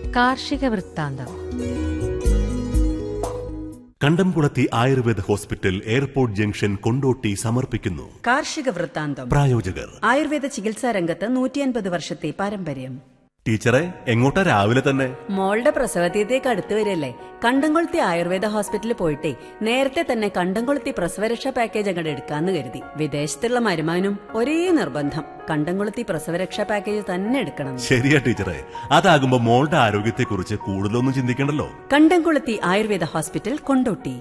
കാർഷിക വൃത്താന്തം Kandamkulathy Ayurveda hospital airport junction Kondotty സമർപ്പിക്കുന്നു കാർഷിക വൃത്താന്തം പ്രായോജകർ ആയുർവേദ ചികിത്സാ രംഗത്ത് നൂറ്റിയൻപത് വർഷത്തെ പാരമ്പര്യം ടീച്ചറെ എങ്ങോട്ടാ രാവിലെ തന്നെ മോളുടെ പ്രസവതീയത്തേക്ക് അടുത്ത് വരില്ലേ കണ്ടംകൊളുത്തി ആയുർവേദ ഹോസ്പിറ്റലിൽ പോയിട്ടേ നേരത്തെ തന്നെ കണ്ടംകൊളുത്തി പ്രസവരക്ഷാ പാക്കേജ് അങ്ങോട്ട് എടുക്കാന്ന് കരുതി വിദേശത്തുള്ള മരുമാനും ഒരേ നിർബന്ധം കണ്ടംകൊളുത്തി പ്രസവരക്ഷാ പാക്കേജ് തന്നെ എടുക്കണം ശരിയാ ടീച്ചറെ അതാകുമ്പോ മോളുടെ ആരോഗ്യത്തെക്കുറിച്ച് കൂടുതലൊന്നും ചിന്തിക്കണ്ടല്ലോ കണ്ടംകൊളുത്തി ആയുർവേദ ഹോസ്പിറ്റൽ കൊണ്ടോട്ടി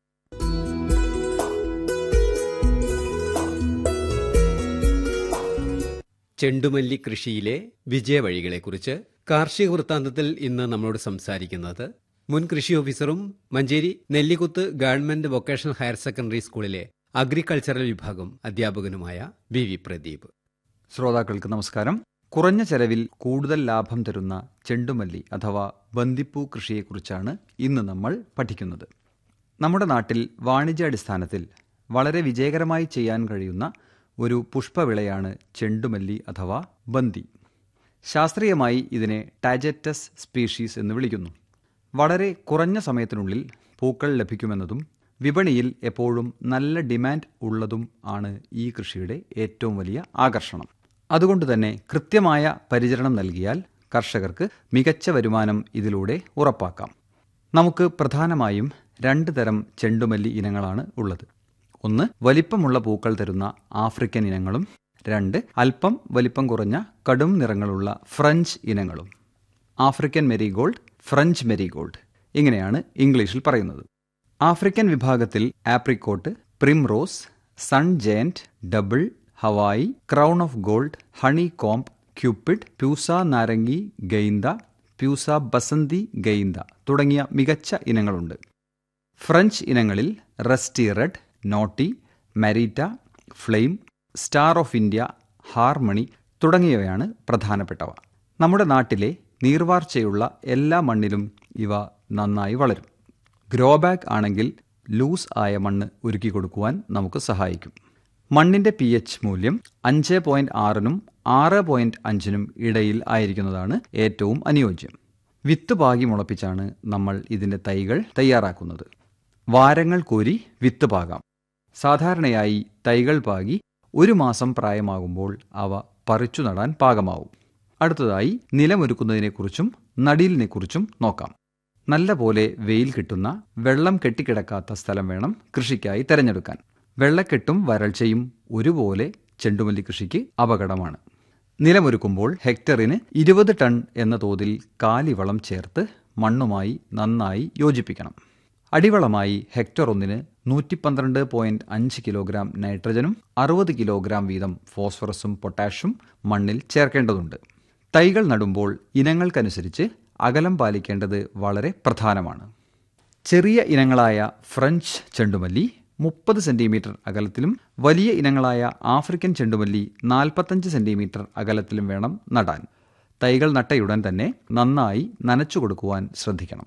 ചെണ്ടുമല്ലി കൃഷിയിലെ വിജയവഴികളെക്കുറിച്ച് കാർഷിക വൃത്താന്തത്തിൽ ഇന്ന് നമ്മളോട് സംസാരിക്കുന്നത് മുൻ കൃഷി ഓഫീസറും Manjeri Nellikuth government vocational higher secondary സ്കൂളിലെ അഗ്രികൾച്ചറൽ വിഭാഗം അധ്യാപകനുമായ വി വി പ്രദീപ് ശ്രോതാക്കൾക്ക് നമസ്കാരം കുറഞ്ഞ ചെലവിൽ കൂടുതൽ ലാഭം തരുന്ന ചെണ്ടുമല്ലി അഥവാ ബന്ദിപ്പൂ കൃഷിയെക്കുറിച്ചാണ് ഇന്ന് നമ്മൾ പഠിക്കുന്നത് നമ്മുടെ നാട്ടിൽ വാണിജ്യാടിസ്ഥാനത്തിൽ വളരെ വിജയകരമായി ചെയ്യാൻ കഴിയുന്ന ഒരു പുഷ്പവിളയാണ് ചെണ്ടുമല്ലി അഥവാ ബന്ദി ശാസ്ത്രീയമായി ഇതിനെ ടാജറ്റസ് സ്പീഷീസ് എന്ന് വിളിക്കുന്നു വളരെ കുറഞ്ഞ സമയത്തിനുള്ളിൽ പൂക്കൾ ലഭിക്കുമെന്നതും വിപണിയിൽ എപ്പോഴും നല്ല ഡിമാൻഡ് ഉള്ളതും ആണ് ഈ കൃഷിയുടെ ഏറ്റവും വലിയ ആകർഷണം അതുകൊണ്ട് തന്നെ കൃത്യമായ പരിചരണം നൽകിയാൽ കർഷകർക്ക് മികച്ച വരുമാനം ഇതിലൂടെ ഉറപ്പാക്കാം നമുക്ക് പ്രധാനമായും രണ്ട് തരം ചെണ്ടുമല്ലി ഇനങ്ങളാണ് ഉള്ളത് ഒന്ന് വലിപ്പമുള്ള പൂക്കൾ തരുന്ന ആഫ്രിക്കൻ ഇനങ്ങളും രണ്ട് അല്പം വലിപ്പം കുറഞ്ഞ കടും നിറങ്ങളുള്ള ഫ്രഞ്ച് ഇനങ്ങളും ആഫ്രിക്കൻ മെരിഗോൾഡ് ഫ്രഞ്ച് മെരിഗോൾഡ് ഇങ്ങനെയാണ് ഇംഗ്ലീഷിൽ പറയുന്നത് ആഫ്രിക്കൻ വിഭാഗത്തിൽ apricot primrose sun giant double Hawaii crown of gold honeycomb cupid Pusa Narangi Gainda Pusa Basanti Gainda തുടങ്ങിയ മികച്ച ഇനങ്ങളുണ്ട് ഫ്രഞ്ച് ഇനങ്ങളിൽ rusty red naughty Marietta flame star of India harmony തുടങ്ങിയവയാണ് പ്രധാനപ്പെട്ടവ നമ്മുടെ നാട്ടിലെ നീർവാർച്ചയുള്ള എല്ലാ മണ്ണിലും ഇവ നന്നായി വളരും ഗ്രോ ബാഗ് ആണെങ്കിൽ ലൂസ് ആയ മണ്ണ് ഒരുക്കി കൊടുക്കുവാൻ നമുക്ക് സഹായിക്കും മണ്ണിന്റെ പി എച്ച് മൂല്യം അഞ്ച് പോയിന്റ് ആറിനും ആറ് പോയിന്റ് അഞ്ചിനും ഇടയിൽ ആയിരിക്കുന്നതാണ് ഏറ്റവും അനുയോജ്യം വിത്ത് പാകി മുളപ്പിച്ചാണ് നമ്മൾ ഇതിന്റെ തൈകൾ തയ്യാറാക്കുന്നത് വാരങ്ങൾ കോരി വിത്ത് പാകാം സാധാരണയായി തൈകൾ പാകി ഒരു മാസം പ്രായമാകുമ്പോൾ അവ പറിച്ചു നടാൻ പാകമാവും അടുത്തതായി നിലമൊരുക്കുന്നതിനെക്കുറിച്ചും നടീലിനെക്കുറിച്ചും നോക്കാം നല്ല പോലെ വെയിൽ കിട്ടുന്ന വെള്ളം കെട്ടിക്കിടക്കാത്ത സ്ഥലം വേണം കൃഷിക്കായി തെരഞ്ഞെടുക്കാൻ വെള്ളക്കെട്ടും വരൾച്ചയും ഒരുപോലെ ചെണ്ടുമല്ലി കൃഷിക്ക് അപകടമാണ് നിലമൊരുക്കുമ്പോൾ ഹെക്ടറിന് ഇരുപത് ടൺ എന്ന തോതിൽ കാലിവളം ചേർത്ത് മണ്ണുമായി നന്നായി യോജിപ്പിക്കണം അടിവളമായി ഹെക്ടർ ഒന്നിന് നൂറ്റി പന്ത്രണ്ട് പോയിന്റ് അഞ്ച് കിലോഗ്രാം നൈട്രജനും അറുപത് കിലോഗ്രാം വീതം ഫോസ്ഫറസും പൊട്ടാഷും മണ്ണിൽ ചേർക്കേണ്ടതുണ്ട് തൈകൾ നടുമ്പോൾ ഇനങ്ങൾക്കനുസരിച്ച് അകലം പാലിക്കേണ്ടത് വളരെ പ്രധാനമാണ് ചെറിയ ഇനങ്ങളായ ഫ്രഞ്ച് ചെണ്ടുമല്ലി മുപ്പത് സെന്റിമീറ്റർ അകലത്തിലും വലിയ ഇനങ്ങളായ ആഫ്രിക്കൻ ചെണ്ടുമല്ലി നാൽപ്പത്തഞ്ച് സെന്റിമീറ്റർ അകലത്തിലും വേണം നടാൻ തൈകൾ നട്ടയുടൻ തന്നെ നന്നായി നനച്ചു കൊടുക്കുവാൻ ശ്രദ്ധിക്കണം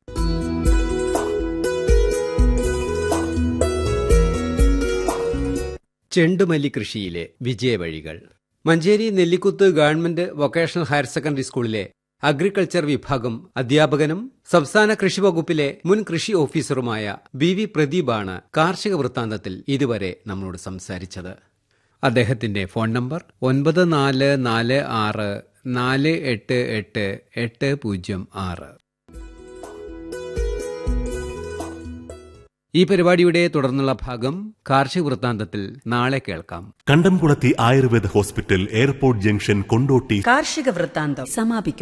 ചെണ്ടുമല്ലി കൃഷിയിലെ വിജയവഴികൾ Manjeri Nellikuth government vocational higher secondary സ്കൂളിലെ അഗ്രികൾച്ചർ വിഭാഗം അധ്യാപകനും സംസ്ഥാന കൃഷി വകുപ്പിലെ മുൻ കൃഷി ഓഫീസറുമായ ബി വി പ്രദീപാണ് കാർഷിക വൃത്താന്തത്തിൽ ഇതുവരെ നമ്മളോട് സംസാരിച്ചത് അദ്ദേഹത്തിന്റെ ഫോൺ നമ്പർ ഒൻപത് നാല് നാല് ആറ് നാല് എട്ട് എട്ട് എട്ട് പൂജ്യം ആറ് ഈ പരിപാടിയുടെ തുടർന്നുള്ള ഭാഗം കാർഷിക വൃത്താന്തത്തിൽ നാളെ കേൾക്കാം Kandamkulathi Ayurveda hospital airport junction Kondotty കാർഷിക വൃത്താന്തം സമാപിക്കുന്നു